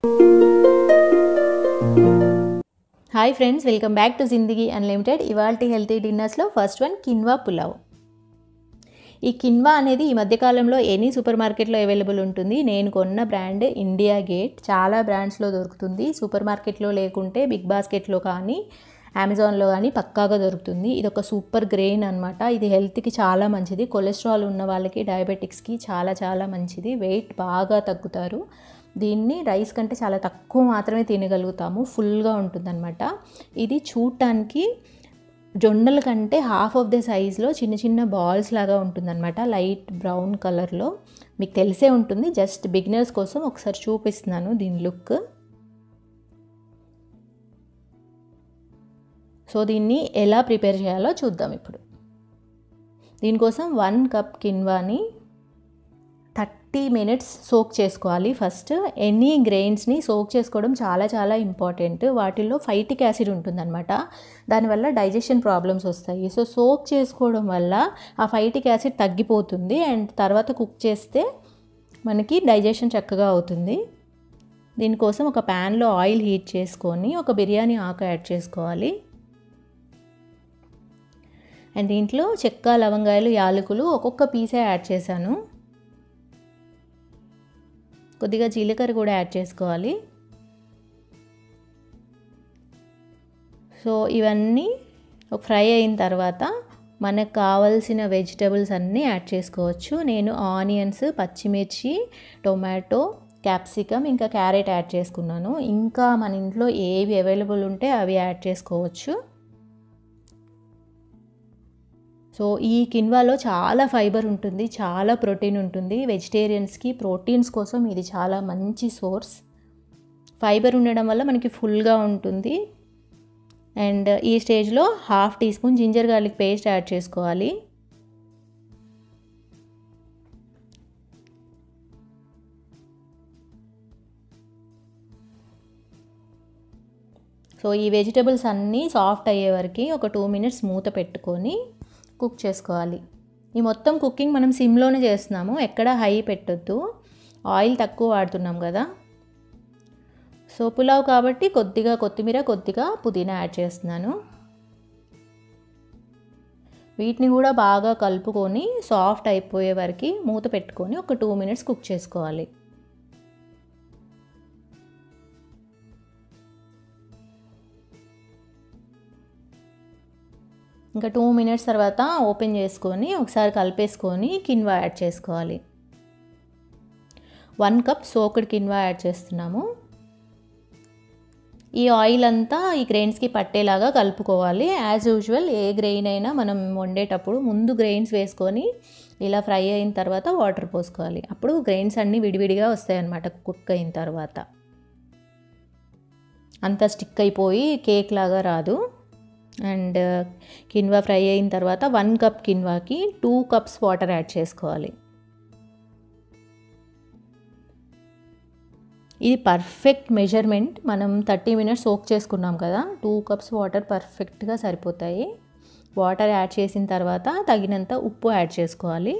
hi friends welcome back to Zindagi unlimited ఇవాల్టి healthy డిన్నర్స్లో first one quinoa pulao ఈ quinoa అనేది ఈ మధ్యకాలంలో ఎనీ సూపర్ మార్కెట్లో అవైలబుల్ ఉంటుంది నేను కొన్న బ్రాండ్ ఇండియా గేట్ చాలా బ్రాండ్స్లో దొరుకుతుంది సూపర్ మార్కెట్లో లేకుంటే బిగ్ బాస్కెట్లో కానీ అమెజాన్లో కానీ పక్కాగా దొరుకుతుంది ఇది ఒక సూపర్ గ్రెయిన్ అనమాట ఇది హెల్త్కి చాలా మంచిది కొలెస్ట్రాల్ ఉన్న వాళ్ళకి డయాబెటిక్స్కి చాలా చాలా మంచిది వెయిట్ బాగా తగ్గుతారు దీన్ని రైస్ కంటే చాలా తక్కువ మాత్రమే తినగలుగుతాము ఫుల్గా ఉంటుందన్నమాట ఇది చూడటానికి జొన్నల కంటే హాఫ్ ఆఫ్ ద సైజ్లో చిన్న చిన్న బాల్స్ లాగా ఉంటుందన్నమాట లైట్ బ్రౌన్ కలర్లో మీకు తెలిసే ఉంటుంది జస్ట్ బిగినర్స్ కోసం ఒకసారి చూపిస్తున్నాను దీని లుక్ సో దీన్ని ఎలా ప్రిపేర్ చేయాలో చూద్దాం ఇప్పుడు దీనికోసం వన్ కప్ కిన్వాని థర్టీ మినిట్స్ సోక్ చేసుకోవాలి ఫస్ట్ ఎనీ గ్రెయిన్స్ని సోక్ చేసుకోవడం చాలా చాలా ఇంపార్టెంట్ వాటిల్లో ఫైటిక్ యాసిడ్ ఉంటుందన్నమాట దానివల్ల డైజెషన్ ప్రాబ్లమ్స్ వస్తాయి సో సోక్ చేసుకోవడం వల్ల ఆ ఫైటిక్ యాసిడ్ తగ్గిపోతుంది అండ్ తర్వాత కుక్ చేస్తే మనకి డైజెషన్ చక్కగా అవుతుంది దీనికోసం ఒక ప్యాన్లో ఆయిల్ హీట్ చేసుకొని ఒక బిర్యానీ ఆకు యాడ్ చేసుకోవాలి అండ్ దీంట్లో చెక్క లవంగాయలు యాలకులు ఒక్కొక్క పీసే యాడ్ చేశాను కొద్దిగా జీలకర్ర కూడా యాడ్ చేసుకోవాలి సో ఇవన్నీ ఫ్రై అయిన తర్వాత మనకు కావాల్సిన వెజిటబుల్స్ అన్నీ యాడ్ చేసుకోవచ్చు నేను ఆనియన్స్ పచ్చిమిర్చి టొమాటో క్యాప్సికమ్ ఇంకా క్యారెట్ యాడ్ చేసుకున్నాను ఇంకా మన ఇంట్లో ఏవి అవైలబుల్ ఉంటే అవి యాడ్ చేసుకోవచ్చు సో ఈ కిన్వాలో చాలా ఫైబర్ ఉంటుంది చాలా ప్రోటీన్ ఉంటుంది వెజిటేరియన్స్కి ప్రోటీన్స్ కోసం ఇది చాలా మంచి సోర్స్ ఫైబర్ ఉండడం వల్ల మనకి ఫుల్గా ఉంటుంది అండ్ ఈ స్టేజ్లో half teaspoon ginger garlic paste add చేసుకోవాలి సో ఈ వెజిటబుల్స్ అన్నీ సాఫ్ట్ అయ్యే వరకు ఒక టూ మినిట్స్ మూత పెట్టుకొని కుక్ చేసుకోవాలి ఈ మొత్తం కుకింగ్ మనం సిమ్లోనే చేస్తున్నాము ఎక్కడ హై పెట్టొద్దు ఆయిల్ తక్కువ వాడుతున్నాం కదా సో పులావ్ కాబట్టి కొద్దిగా కొత్తిమీర కొద్దిగా పుదీనా యాడ్ చేస్తున్నాను వీటిని కూడా బాగా కలుపుకొని సాఫ్ట్ అయిపోయే వరకు మూత పెట్టుకొని ఒక టూ మినిట్స్ కుక్ చేసుకోవాలి ఇంకా టూ మినిట్స్ తర్వాత ఓపెన్ చేసుకొని ఒకసారి కలిపేసుకొని కిన్వా యాడ్ చేసుకోవాలి one cup soaked quinoa add చేస్తున్నాము ఈ ఆయిల్ అంతా ఈ గ్రెయిన్స్కి పట్టేలాగా కలుపుకోవాలి యాజ్ యూజువల్ ఏ గ్రెయిన్ అయినా మనం వండేటప్పుడు ముందు గ్రెయిన్స్ వేసుకొని ఇలా ఫ్రై అయిన తర్వాత వాటర్ పోసుకోవాలి అప్పుడు గ్రెయిన్స్ అన్నీ విడివిడిగా వస్తాయన్నమాట కుక్ అయిన తర్వాత అంతా స్టిక్ అయిపోయి కేక్ లాగా రాదు అండ్ కిన్వా ఫ్రై అయిన తర్వాత వన్ కప్ కిన్వాకి టూ కప్స్ వాటర్ యాడ్ చేసుకోవాలి ఇది పర్ఫెక్ట్ మెజర్మెంట్ మనం థర్టీ మినిట్స్ సోక్ చేసుకున్నాం కదా టూ కప్స్ వాటర్ పర్ఫెక్ట్గా సరిపోతాయి వాటర్ యాడ్ చేసిన తర్వాత తగినంత ఉప్పు యాడ్ చేసుకోవాలి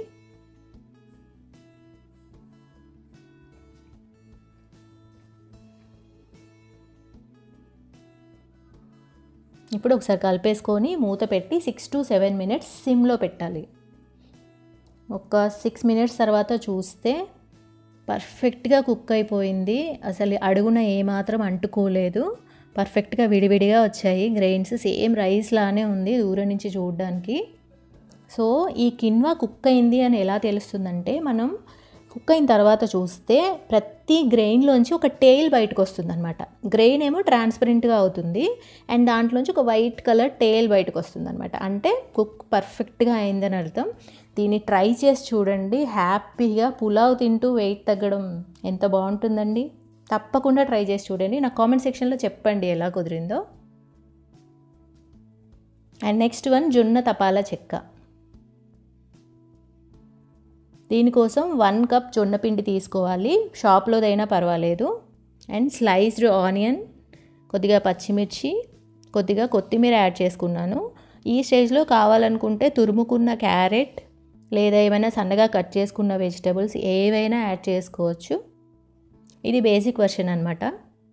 ఇప్పుడు ఒకసారి కలిపేసుకొని మూత పెట్టి సిక్స్ టు సెవెన్ మినిట్స్ సిమ్లో పెట్టాలి ఒక సిక్స్ మినిట్స్ తర్వాత చూస్తే పర్ఫెక్ట్గా కుక్ అయిపోయింది అసలు అడుగున ఏమాత్రం అంటుకోలేదు పర్ఫెక్ట్గా విడివిడిగా వచ్చాయి గ్రెయిన్స్ సేమ్ రైస్ లానే ఉంది దూరం నుంచి చూడడానికి సో ఈ కిన్వా కుక్ అయింది అని ఎలా తెలుస్తుందంటే మనం కుక్ అయిన తర్వాత చూస్తే ప్రతి గ్రెయిన్లోంచి ఒక టెయిల్ బయటకు వస్తుంది అనమాట గ్రెయిన్ ఏమో ట్రాన్స్పరెంట్గా అవుతుంది అండ్ దాంట్లోంచి ఒక వైట్ కలర్ టెయిల్ బయటకు వస్తుంది అనమాట అంటే కుక్ పర్ఫెక్ట్గా అయిందని అర్థం దీన్ని ట్రై చేసి చూడండి హ్యాపీగా పులావ్ తింటూ వెయిట్ తగ్గడం ఎంత బాగుంటుందండి తప్పకుండా ట్రై చేసి చూడండి నా కామెంట్ సెక్షన్లో చెప్పండి ఎలా కుదిరిందో అండ్ నెక్స్ట్ వన్ జొన్న తపాలా చెక్క దీనికోసం వన్ కప్ జొన్నపిండి తీసుకోవాలి షాప్లోదైనా పర్వాలేదు అండ్ స్లైస్డ్ ఆనియన్ కొద్దిగా పచ్చిమిర్చి కొద్దిగా కొత్తిమీర యాడ్ చేసుకున్నాను ఈ స్టేజ్లో కావాలనుకుంటే తురుముకున్న క్యారెట్ లేదా ఏమైనా సన్నగా కట్ చేసుకున్న వెజిటబుల్స్ ఏవైనా యాడ్ చేసుకోవచ్చు ఇది బేసిక్ వర్షన్ అనమాట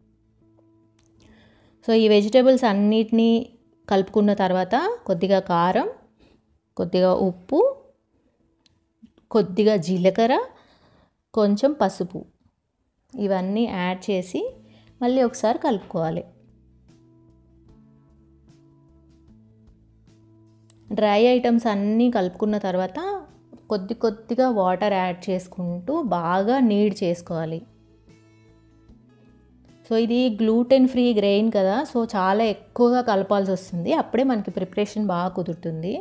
సో ఈ వెజిటేబుల్స్ అన్నిటినీ కలుపుకున్న తర్వాత కొద్దిగా కారం కొద్దిగా ఉప్పు కొద్దిగా జీలకర్ర కొంచెం పసుపు ఇవన్నీ యాడ్ చేసి మళ్ళీ ఒకసారి కలుపుకోవాలి డ్రై ఐటమ్స్ అన్నీ కలుపుకున్న తర్వాత కొద్ది కొద్దిగా వాటర్ యాడ్ చేసుకుంటూ బాగా నీడ్ చేసుకోవాలి సో ఇది గ్లూటెన్ ఫ్రీ గ్రెయిన్ కదా సో చాలా ఎక్కువగా కలపాల్సి వస్తుంది అప్పుడే మనకి ప్రిపరేషన్ బాగా కుదురుతుంది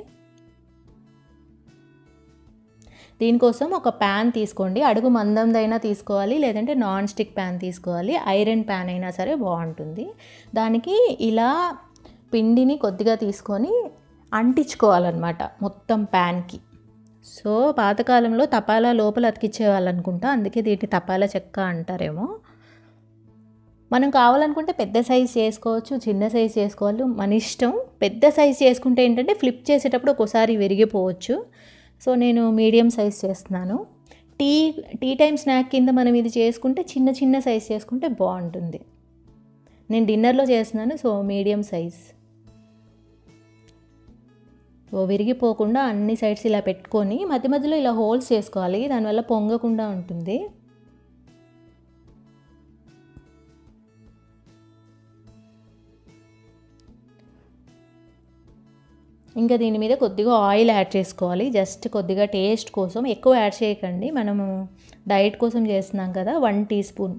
దీనికోసం ఒక ప్యాన్ తీసుకోండి అడుగు మందందైనా తీసుకోవాలి లేదంటే నాన్ స్టిక్ ప్యాన్ తీసుకోవాలి ఐరన్ ప్యాన్ అయినా సరే బాగుంటుంది దానికి ఇలా పిండిని కొద్దిగా తీసుకొని అంటించుకోవాలన్నమాట మొత్తం ప్యాన్కి సో పాతకాలంలో తపాలా లోపల అతికిచ్చేవాళ్ళు అనుకుంటా అందుకే దీన్ని తపాలా చెక్క అంటారేమో మనం కావాలనుకుంటే పెద్ద సైజ్ చేసుకోవచ్చు చిన్న సైజ్ చేసుకోవాలి మన ఇష్టం పెద్ద సైజ్ చేసుకుంటే ఏంటంటే ఫ్లిప్ చేసేటప్పుడు ఒక్కోసారి విరిగిపోవచ్చు సో నేను మీడియం సైజ్ చేస్తున్నాను టీ టీ టైం స్నాక్ కింద మనం ఇది చేసుకుంటే చిన్న చిన్న సైజ్ చేసుకుంటే బాగుంటుంది నేను డిన్నర్లో చేస్తున్నాను సో మీడియం సైజ్ సో విరిగిపోకుండా అన్ని సైడ్స్ ఇలా పెట్టుకొని మధ్య మధ్యలో ఇలా హోల్స్ చేసుకోవాలి దానివల్ల పొంగకుండా ఉంటుంది ఇంకా దీని మీద కొద్దిగా ఆయిల్ యాడ్ చేసుకోవాలి జస్ట్ కొద్దిగా టేస్ట్ కోసం ఎక్కువ యాడ్ చేయకండి మనము డైట్ కోసం చేస్తున్నాం కదా వన్ టీ స్పూన్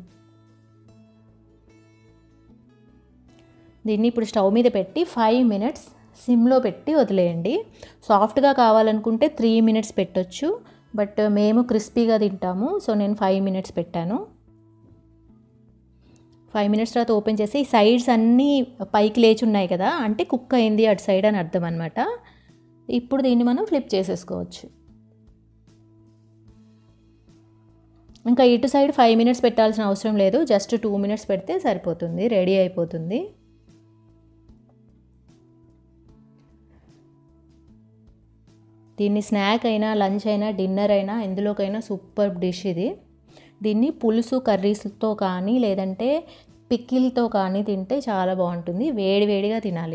దీన్ని ఇప్పుడు స్టవ్ మీద పెట్టి ఫైవ్ మినిట్స్ సిమ్లో పెట్టి వదిలేయండి సాఫ్ట్గా కావాలనుకుంటే త్రీ మినిట్స్ పెట్టొచ్చు బట్ మేము క్రిస్పీగా తింటాము సో నేను ఫైవ్ మినిట్స్ పెట్టాను ఫైవ్ మినిట్స్ తర్వాత ఓపెన్ చేసి ఈ సైడ్స్ అన్నీ పైకి లేచి ఉన్నాయి కదా అంటే కుక్ అయింది అటు సైడ్ అని అర్థం అనమాట ఇప్పుడు దీన్ని మనం ఫ్లిప్ చేసేసుకోవచ్చు ఇంకా ఇటు సైడ్ ఫైవ్ మినిట్స్ పెట్టాల్సిన అవసరం లేదు జస్ట్ టూ మినిట్స్ పెడితే సరిపోతుంది రెడీ అయిపోతుంది దీన్ని స్నాక్ అయినా లంచ్ అయినా డిన్నర్ అయినా ఎందులోకైనా సూపర్ డిష్ ఇది దీన్ని పులుసు కర్రీస్తో కానీ లేదంటే పిక్కిల్తో కానీ తింటే చాలా బాగుంటుంది వేడి వేడిగా తినాలి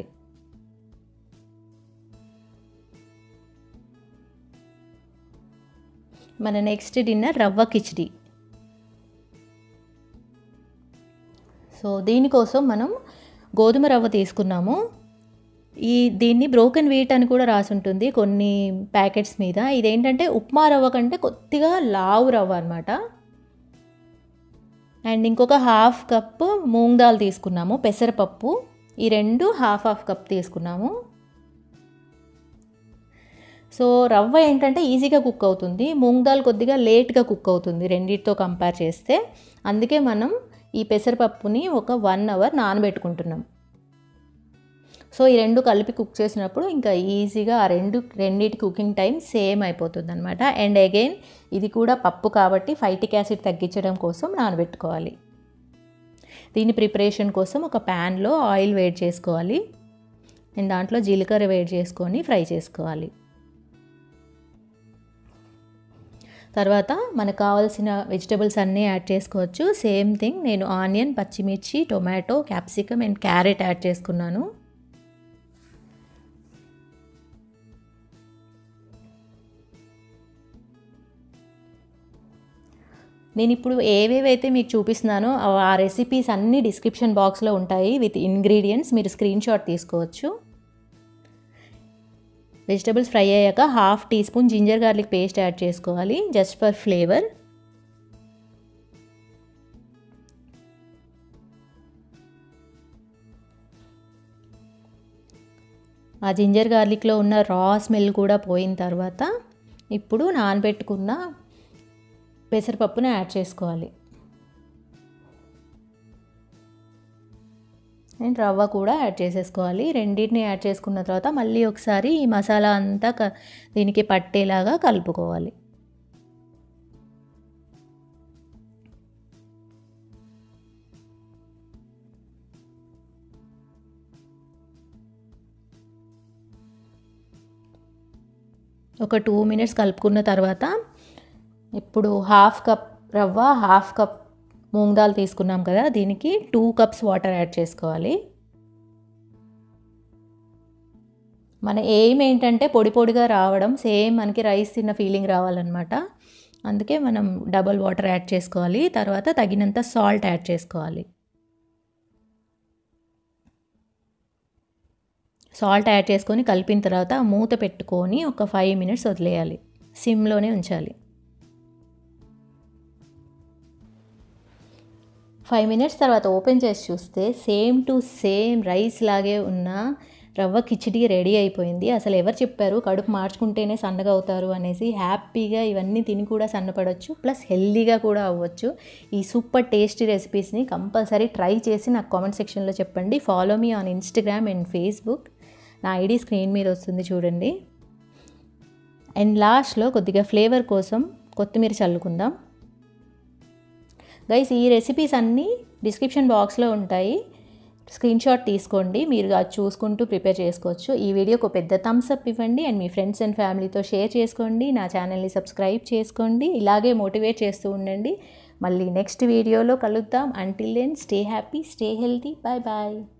మన నెక్స్ట్ డిన్నర్ రవ్వ కిచిడి సో దీనికోసం మనం గోధుమ రవ్వ తీసుకున్నాము ఈ దీన్ని బ్రోకెన్ వీట్ అని కూడా రాసి ఉంటుంది కొన్ని ప్యాకెట్స్ మీద ఇదేంటంటే ఉప్మా రవ్వ కంటే కొద్దిగా లావు రవ్వ అనమాట అండ్ ఇంకొక హాఫ్ కప్ మూంగ్ దాల్ తీసుకున్నాము పెసరపప్పు ఈ రెండు హాఫ్ హాఫ్ కప్ తీసుకున్నాము సో రవ్వ ఏంటంటే ఈజీగా కుక్ అవుతుంది మూంగ్ దాల్ కొద్దిగా లేట్గా కుక్ అవుతుంది రెండింటితో కంపేర్ చేస్తే అందుకే మనం ఈ పెసరపప్పుని ఒక వన్ అవర్ నానబెట్టుకుంటున్నాం సో ఈ రెండు కలిపి కుక్ చేసినప్పుడు ఇంకా ఈజీగా ఆ రెండు రెండింటి కుకింగ్ టైం సేమ్ అయిపోతుంది అనమాట అండ్ అగైన్ ఇది కూడా పప్పు కాబట్టి ఫైటిక్ యాసిడ్ తగ్గించడం కోసం నానబెట్టుకోవాలి దీని ప్రిపరేషన్ కోసం ఒక ప్యాన్లో ఆయిల్ వేడి చేసుకోవాలి అండ్ దాంట్లో జీలకర్ర వేడి చేసుకొని ఫ్రై చేసుకోవాలి తర్వాత మనకు కావాల్సిన వెజిటబుల్స్ అన్నీ యాడ్ చేసుకోవచ్చు సేమ్ థింగ్ నేను ఆనియన్ పచ్చిమిర్చి tomato capsicum and carrot add చేసుకున్నాను నేను ఇప్పుడు ఏవేవైతే మీకు చూపిస్తున్నానో ఆ రెసిపీస్ అన్నీ డిస్క్రిప్షన్ బాక్స్లో ఉంటాయి విత్ ఇంగ్రీడియంట్స్ మీరు స్క్రీన్ షాట్ తీసుకోవచ్చు వెజిటబుల్స్ ఫ్రై అయ్యాక half teaspoon ginger garlic paste add చేసుకోవాలి జస్ట్ ఫర్ ఫ్లేవర్ ఆ జింజర్ గార్లిక్లో ఉన్న రా స్మెల్ కూడా పోయిన తర్వాత ఇప్పుడు నానబెట్టుకున్న పెసరపప్పుని యాడ్ చేసుకోవాలి అండ్ రవ్వ కూడా యాడ్ చేసేసుకోవాలి రెండింటిని యాడ్ చేసుకున్న తర్వాత మళ్ళీ ఒకసారి ఈ మసాలా అంతా క దీనికి పట్టేలాగా కలుపుకోవాలి ఒక టూ మినిట్స్ కలుపుకున్న తర్వాత ఇప్పుడు హాఫ్ కప్ రవ్వ హాఫ్ కప్ మూంగ్ దాల్ తీసుకున్నాం కదా దీనికి టూ కప్స్ వాటర్ యాడ్ చేసుకోవాలి మన ఎయిమ్ ఏంటంటే పొడి పొడిగా రావడం సేమ్ మనకి రైస్ తిన్న ఫీలింగ్ రావాలన్నమాట అందుకే మనం డబల్ వాటర్ యాడ్ చేసుకోవాలి తర్వాత తగినంత సాల్ట్ యాడ్ చేసుకోవాలి సాల్ట్ యాడ్ చేసుకొని కలిపిన తర్వాత మూత పెట్టుకొని ఒక ఫైవ్ మినిట్స్ వదిలేయాలి సిమ్లోనే ఉంచాలి ఫైవ్ మినిట్స్ తర్వాత ఓపెన్ చేసి చూస్తే సేమ్ టు సేమ్ రైస్ లాగే ఉన్న రవ్వ కిచిడి రెడీ అయిపోయింది అసలు ఎవరు చెప్పారు కడుపు మార్చుకుంటేనే సన్నగా అవుతారు అనేసి హ్యాపీగా ఇవన్నీ తిని కూడా సన్నపడవచ్చు ప్లస్ హెల్దీగా కూడా అవ్వచ్చు ఈ సూపర్ టేస్టీ రెసిపీస్ని కంపల్సరీ ట్రై చేసి నాకు కామెంట్ సెక్షన్లో చెప్పండి follow me on Instagram and Facebook నా ఐడి స్క్రీన్ మీద వస్తుంది చూడండి అండ్ లాస్ట్లో కొద్దిగా ఫ్లేవర్ కోసం కొత్తిమీర చల్లుకుందాం గైస్ ఈ రెసిపీస్ అన్నీ డిస్క్రిప్షన్ బాక్స్లో ఉంటాయి స్క్రీన్ షాట్ తీసుకోండి మీరు అది చూసుకుంటూ ప్రిపేర్ చేసుకోవచ్చు ఈ వీడియోకి ఒక పెద్ద థమ్స్ అప్ ఇవ్వండి అండ్ మీ ఫ్రెండ్స్ అండ్ ఫ్యామిలీతో షేర్ చేసుకోండి నా ఛానల్ని సబ్స్క్రైబ్ చేసుకోండి ఇలాగే మోటివేట్ చేస్తూ ఉండండి మళ్ళీ నెక్స్ట్ వీడియోలో కలుద్దాం until then stay happy stay healthy bye bye